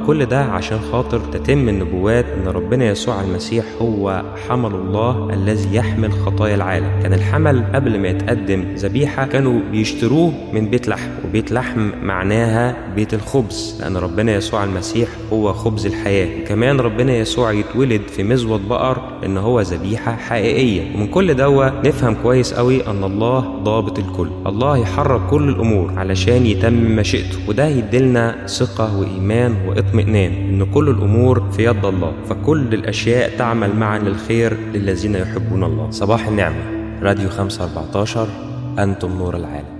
وكل ده عشان خاطر تتم النبوات ان ربنا يسوع المسيح هو حمل الله الذي يحمل خطايا العالم كان الحمل قبل ما يتقدم ذبيحه كانوا بيشتروه من بيت لحم وبيت لحم معناها بيت الخبز لان ربنا يسوع المسيح هو خبز الحياه كمان ربنا يسوع يتولد في مزود بقر ان هو ذبيحه حقيقيه ومن كل دوا نفهم كويس قوي ان الله ضابط الكل الله يحرك كل الامور علشان يتم مشيئته وده يديلنا ثقه وايمان واطمئنان ان كل الامور في يد الله فكل الاشياء تعمل معا للخير للذين يحبون الله صباح النعمه راديو 514 انتم نور العالم